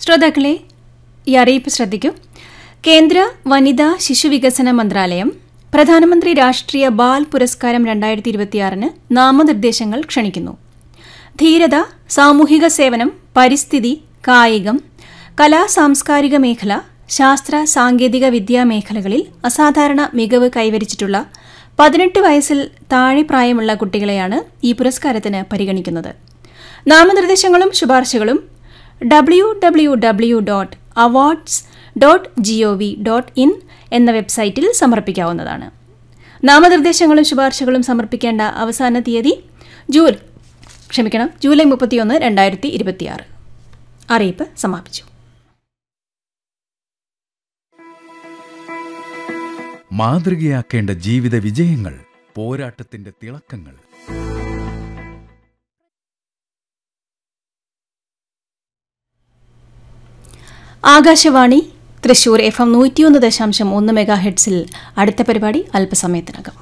ശ്രോതാക്കളെ ഈ അറിയിപ്പ് ശ്രദ്ധിക്കൂ കേന്ദ്ര വനിതാ ശിശുവികസന മന്ത്രാലയം പ്രധാനമന്ത്രി രാഷ്ട്രീയ ബാൽ പുരസ്കാരം രണ്ടായിരത്തി ഇരുപത്തിയാറിന് നാമനിർദ്ദേശങ്ങൾ ക്ഷണിക്കുന്നു ധീരത സാമൂഹിക സേവനം പരിസ്ഥിതി കായികം കലാ സാംസ്കാരിക മേഖല ശാസ്ത്ര സാങ്കേതിക വിദ്യാ മേഖലകളിൽ അസാധാരണ മികവ് കൈവരിച്ചിട്ടുള്ള പതിനെട്ട് വയസ്സിൽ താഴെ പ്രായമുള്ള കുട്ടികളെയാണ് ഈ പുരസ്കാരത്തിന് പരിഗണിക്കുന്നത് നാമനിർദ്ദേശങ്ങളും ശുപാർശകളും W W W dot awards dot G O V dot in എന്ന വെബ്സൈറ്റിൽ സമർപ്പിക്കാവുന്നതാണ് നാമനിർദ്ദേശങ്ങളും ശുപാർശകളും സമർപ്പിക്കേണ്ട അവസാന തീയതി ജൂൽ ക്ഷമിക്കണം ജൂലൈ മുപ്പത്തിയൊന്ന് രണ്ടായിരത്തി ഇരുപത്തിയാറ് അറിയിപ്പ് സമാപിച്ചു മാതൃകയാക്കേണ്ട ജീവിത വിജയങ്ങൾ പോരാട്ടത്തിന്റെ തിളക്കങ്ങൾ ആകാശവാണി തൃശൂർ എഫ് എം നൂറ്റിയൊന്ന് ദശാംശം ഒന്ന് മെഗാ ഹെഡ്സിൽ അടുത്ത പരിപാടി അല്പസമയത്തിനകം